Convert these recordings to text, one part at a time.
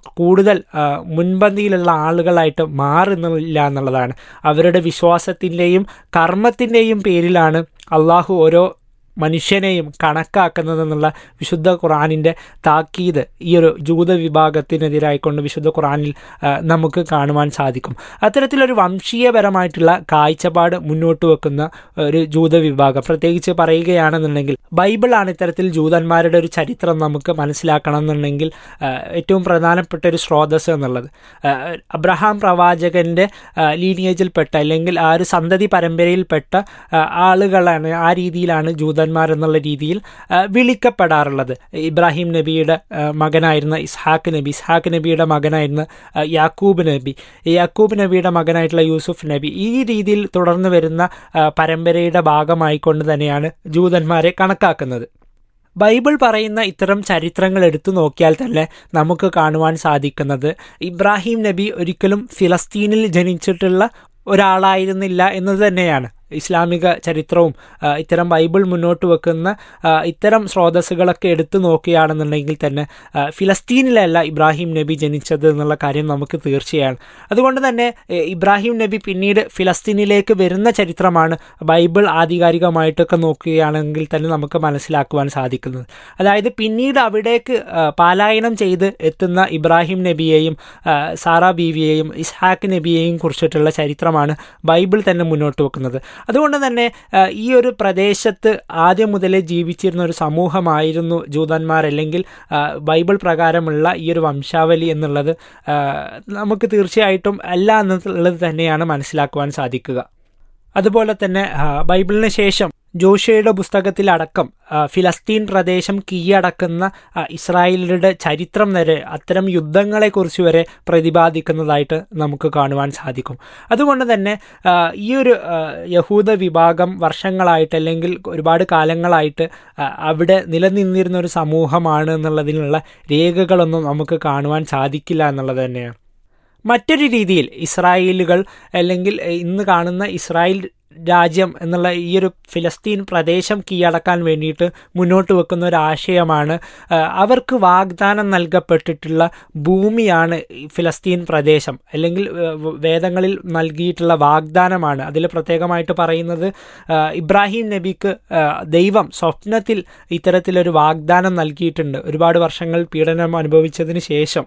കൂടുതൽ ആ, മുൻപന്തിയിലുള്ള ആളുകളായിട്ട് മാറുന്നില്ല എന്നുള്ളതാണ് അവരുടെ വിശ്വാസത്തിൻ്റെയും കർമ്മത്തിൻ്റെയും പേരിലാണ് അള്ളാഹു ഓരോ മനുഷ്യനെയും കണക്കാക്കുന്നതെന്നുള്ള വിശുദ്ധ ഖുറാനിൻ്റെ താക്കീത് ഈ ഒരു ജൂത വിഭാഗത്തിനെതിരായിക്കൊണ്ട് വിശുദ്ധ ഖുറാനിൽ ആ, നമുക്ക് കാണുവാൻ സാധിക്കും അത്തരത്തിലൊരു വംശീയപരമായിട്ടുള്ള കാഴ്ചപ്പാട് മുന്നോട്ട് വെക്കുന്ന ഒരു ജൂത വിഭാഗം പ്രത്യേകിച്ച് പറയുകയാണെന്നുണ്ടെങ്കിൽ ബൈബിളാണ് ഇത്തരത്തിൽ ജൂതന്മാരുടെ ഒരു ചരിത്രം നമുക്ക് മനസ്സിലാക്കണം എന്നുണ്ടെങ്കിൽ ആ, ഏറ്റവും പ്രധാനപ്പെട്ട ഒരു സ്രോതസ് എന്നുള്ളത് ആ, അബ്രഹാം പ്രവാചകന്റെ ലീനിയേജിൽപ്പെട്ട അല്ലെങ്കിൽ ആ ഒരു സന്തതി പരമ്പരയിൽപ്പെട്ട ആ, ആളുകളാണ് ആ രീതിയിലാണ് ജൂതന്മാർ എന്നുള്ള രീതിയിൽ ആ, വിളിക്കപ്പെടാറുള്ളത് ഇബ്രാഹിം നബിയുടെ ആ, മകനായിരുന്ന ഇസ്ഹാക്ക് നബി ഇസ്ഹാക്ക് നബിയുടെ മകനായിരുന്ന ആ, യാക്കൂബ് നബി യാക്കൂബ് നബിയുടെ മകനായിട്ടുള്ള യൂസുഫ് നബി ഈ രീതിയിൽ തുടർന്ന് വരുന്ന ആ, പരമ്പരയുടെ ഭാഗമായിക്കൊണ്ട് തന്നെയാണ് ജൂതന്മാരെ കണക്കാക്കുന്നത് ബൈബിൾ പറയുന്ന ഇത്തരം ചരിത്രങ്ങൾ എടുത്തു നോക്കിയാൽ തന്നെ നമുക്ക് കാണുവാൻ സാധിക്കുന്നത് ഇബ്രാഹിം നബി ഒരിക്കലും ഫിലസ്തീനിൽ ജനിച്ചിട്ടുള്ള ഒരാളായിരുന്നില്ല എന്നത് തന്നെയാണ് ഇസ്ലാമിക ചരിത്രവും ആ, ഇത്തരം ബൈബിൾ മുന്നോട്ട് വെക്കുന്ന ആ, ഇത്തരം സ്രോതസ്സുകളൊക്കെ എടുത്തു നോക്കുകയാണെന്നുണ്ടെങ്കിൽ തന്നെ ആ, ഫിലസ്തീനിലല്ല ഇബ്രാഹിം നബി ജനിച്ചത് എന്നുള്ള കാര്യം നമുക്ക് തീർച്ചയാണ് അതുകൊണ്ട് തന്നെ എ, ഇബ്രാഹിം നബി പിന്നീട് ഫിലസ്തീനിലേക്ക് വരുന്ന ചരിത്രമാണ് ബൈബിൾ ആധികാരികമായിട്ടൊക്കെ നോക്കുകയാണെങ്കിൽ തന്നെ നമുക്ക് മനസ്സിലാക്കുവാൻ സാധിക്കുന്നത് അതായത് പിന്നീട് അവിടേക്ക് ആ, പാലായനം ചെയ്ത് എത്തുന്ന ഇബ്രാഹിം നബിയെയും ആ, സാറ ബീവിയെയും ഇസ്ഹാക്ക് നബിയെയും കുറിച്ചിട്ടുള്ള ചരിത്രമാണ് ബൈബിൾ തന്നെ മുന്നോട്ട് വെക്കുന്നത് അതുകൊണ്ട് തന്നെ ആ, ഈ ഒരു പ്രദേശത്ത് ആദ്യം മുതലേ ജീവിച്ചിരുന്ന ഒരു സമൂഹമായിരുന്നു ജൂതന്മാർ അല്ലെങ്കിൽ ആ, ബൈബിൾ പ്രകാരമുള്ള ഈ ഒരു വംശാവലി എന്നുള്ളത് ആ, നമുക്ക് തീർച്ചയായിട്ടും അല്ല എന്നുള്ളത് തന്നെയാണ് മനസ്സിലാക്കുവാൻ സാധിക്കുക അതുപോലെ തന്നെ ആ, ബൈബിളിന് ശേഷം ജോഷയുടെ പുസ്തകത്തിലടക്കം ആ, ഫിലസ്തീൻ പ്രദേശം കീഴടക്കുന്ന ആ, ഇസ്രായേലിയുടെ ചരിത്രം വരെ അത്തരം യുദ്ധങ്ങളെക്കുറിച്ച് വരെ പ്രതിപാദിക്കുന്നതായിട്ട് നമുക്ക് കാണുവാൻ സാധിക്കും അതുകൊണ്ട് തന്നെ ആ, ഈ ഒരു ആ, യഹൂദ വിഭാഗം വർഷങ്ങളായിട്ട് അല്ലെങ്കിൽ ഒരുപാട് കാലങ്ങളായിട്ട് ആ, അവിടെ നിലനിന്നിരുന്ന ഒരു സമൂഹമാണ് എന്നുള്ളതിനുള്ള രേഖകളൊന്നും നമുക്ക് കാണുവാൻ സാധിക്കില്ല എന്നുള്ളത് തന്നെയാണ് മറ്റൊരു രീതിയിൽ ഇസ്രായേലുകൾ അല്ലെങ്കിൽ ഇന്ന് കാണുന്ന ഇസ്രായേൽ രാജ്യം എന്നുള്ള ഈ ഒരു ഫിലസ്തീൻ പ്രദേശം കീഴടക്കാൻ വേണ്ടിയിട്ട് മുന്നോട്ട് വെക്കുന്ന ഒരു ആശയമാണ് ആ, അവർക്ക് വാഗ്ദാനം നൽകപ്പെട്ടിട്ടുള്ള ഭൂമിയാണ് ഈ ഫിലസ്തീൻ പ്രദേശം അല്ലെങ്കിൽ ആ, വേദങ്ങളിൽ നൽകിയിട്ടുള്ള വാഗ്ദാനമാണ് അതിൽ പ്രത്യേകമായിട്ട് പറയുന്നത് ആ, ഇബ്രാഹിം നബിക്ക് ആ, ദൈവം സ്വപ്നത്തിൽ ഇത്തരത്തിലൊരു വാഗ്ദാനം നൽകിയിട്ടുണ്ട് ഒരുപാട് വർഷങ്ങൾ പീഡനം അനുഭവിച്ചതിന് ശേഷം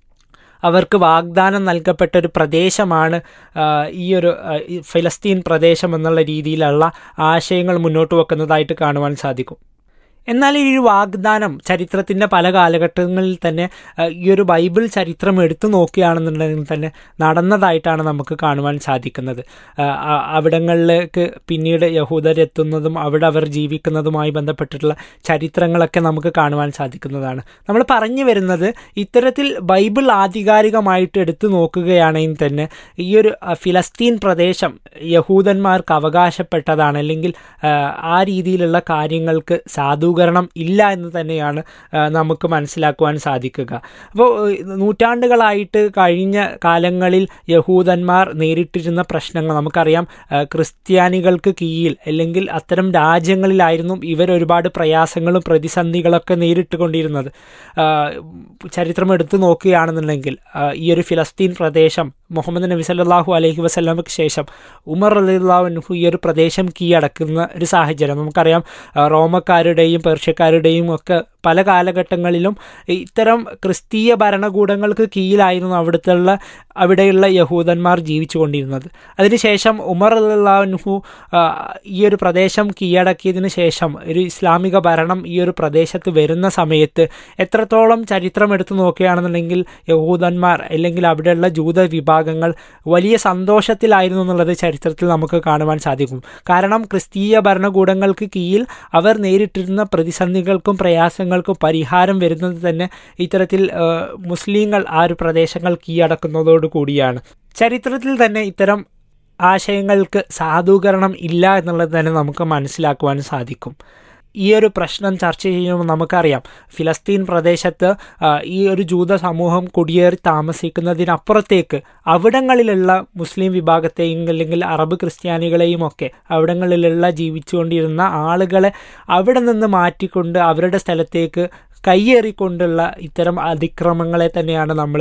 അവർക്ക് വാഗ്ദാനം നൽകപ്പെട്ട ഒരു പ്രദേശമാണ് ആ, ഈ ഒരു ആ, ഈ ഫലസ്തീൻ പ്രദേശം എന്നുള്ള രീതിയിലുള്ള ആശയങ്ങൾ മുന്നോട്ട് വെക്കുന്നതായിട്ട് കാണുവാൻ സാധിക്കും എന്നാൽ ഈ ഒരു വാഗ്ദാനം ചരിത്രത്തിൻ്റെ പല കാലഘട്ടങ്ങളിൽ തന്നെ ആ, ഈ ഒരു ബൈബിൾ ചരിത്രം എടുത്തു നോക്കുകയാണെന്നുണ്ടെങ്കിൽ തന്നെ നടന്നതായിട്ടാണ് നമുക്ക് കാണുവാൻ സാധിക്കുന്നത് ആ, ആ, അവിടങ്ങളിലേക്ക് പിന്നീട് യഹൂദരെത്തുന്നതും അവിടെ അവർ ജീവിക്കുന്നതുമായി ബന്ധപ്പെട്ടിട്ടുള്ള ചരിത്രങ്ങളൊക്കെ നമുക്ക് കാണുവാൻ സാധിക്കുന്നതാണ് നമ്മൾ പറഞ്ഞു വരുന്നത് ഇത്തരത്തിൽ ബൈബിൾ ആധികാരികമായിട്ട് എടുത്തു നോക്കുകയാണെങ്കിൽ തന്നെ ഈ ഒരു ആ, ഫിലസ്തീൻ പ്രദേശം യഹൂദന്മാർക്ക് അവകാശപ്പെട്ടതാണ് അല്ലെങ്കിൽ ആ, ആ രീതിയിലുള്ള കാര്യങ്ങൾക്ക് സാധൂകരണം ഇല്ല എന്ന് തന്നെയാണ് ആ, നമുക്ക് മനസ്സിലാക്കുവാൻ സാധിക്കുക അപ്പോൾ നൂറ്റാണ്ടുകളായിട്ട് കഴിഞ്ഞ കാലങ്ങളിൽ യഹൂദന്മാർ നേരിട്ടിരുന്ന പ്രശ്നങ്ങൾ നമുക്കറിയാം ആ, ക്രിസ്ത്യാനികൾക്ക് കീഴിൽ അല്ലെങ്കിൽ അത്തരം രാജ്യങ്ങളിലായിരുന്നു ഇവർ ഒരുപാട് പ്രയാസങ്ങളും പ്രതിസന്ധികളൊക്കെ നേരിട്ടുകൊണ്ടിരുന്നത് ആ, ചരിത്രം എടുത്തു നോക്കുകയാണെന്നുണ്ടെങ്കിൽ ആ, ഈ ഒരു ഫിലസ്തീൻ പ്രദേശം മുഹമ്മദ് നബി സല്ലല്ലാഹു അലൈഹി വസല്ലമയ്ക്ക് ശേഷം ഉമർ റളിയല്ലാഹു ഈ ഒരു പ്രദേശം കീഴടക്കുന്ന ഒരു സാഹചര്യം നമുക്കറിയാം ആ, റോമക്കാരുടെയും പേർഷ്യക്കാരുടെയും ഒക്കെ പല കാലഘട്ടങ്ങളിലും ഇത്തരം ക്രിസ്തീയ ഭരണകൂടങ്ങൾക്ക് കീഴിലായിരുന്നു അവിടുത്തെ അവിടെയുള്ള യഹൂദന്മാർ ജീവിച്ചു കൊണ്ടിരുന്നത് അതിനുശേഷം ഉമർ അള്ളാഹു ഈ ഒരു പ്രദേശം കീഴടക്കിയതിനു ശേഷം ഒരു ഇസ്ലാമിക ഭരണം ഈ ഒരു പ്രദേശത്ത് വരുന്ന സമയത്ത് എത്രത്തോളം ചരിത്രം എടുത്തു നോക്കുകയാണെന്നുണ്ടെങ്കിൽ യഹൂദന്മാർ അല്ലെങ്കിൽ അവിടെയുള്ള ജൂത വിഭാഗങ്ങൾ വലിയ സന്തോഷത്തിലായിരുന്നു എന്നുള്ളത് ചരിത്രത്തിൽ നമുക്ക് കാണുവാൻ സാധിക്കും കാരണം ക്രിസ്തീയ ഭരണകൂടങ്ങൾക്ക് കീഴിൽ അവർ നേരിട്ടിരുന്ന പ്രതിസന്ധികൾക്കും പ്രയാസങ്ങൾക്കും പരിഹാരം വരുന്നത് തന്നെ ഇത്തരത്തിൽ ആ, മുസ്ലിങ്ങൾ ആ ഒരു പ്രദേശങ്ങൾ കീഴടക്കുന്നതോടു കൂടിയാണ് ചരിത്രത്തിൽ തന്നെ ഇത്തരം ആശയങ്ങൾക്ക് സാധൂകരണം ഇല്ല എന്നുള്ളത് തന്നെ നമുക്ക് മനസ്സിലാക്കുവാൻ സാധിക്കും ഈ ഒരു പ്രശ്നം ചർച്ച ചെയ്യുമ്പോൾ നമുക്കറിയാം ഫിലസ്തീൻ പ്രദേശത്ത് ആ, ഈ ഒരു ജൂത സമൂഹം കുടിയേറി താമസിക്കുന്നതിനപ്പുറത്തേക്ക് അവിടങ്ങളിലുള്ള മുസ്ലിം വിഭാഗത്തെയും അല്ലെങ്കിൽ അറബ് ക്രിസ്ത്യാനികളെയും ഒക്കെ അവിടങ്ങളിലുള്ള ജീവിച്ചുകൊണ്ടിരുന്ന ആളുകളെ അവിടെ നിന്ന് മാറ്റിക്കൊണ്ട് അവരുടെ സ്ഥലത്തേക്ക് കയ്യേറിക്കൊണ്ടുള്ള ഇത്തരം അതിക്രമങ്ങളെ തന്നെയാണ് നമ്മൾ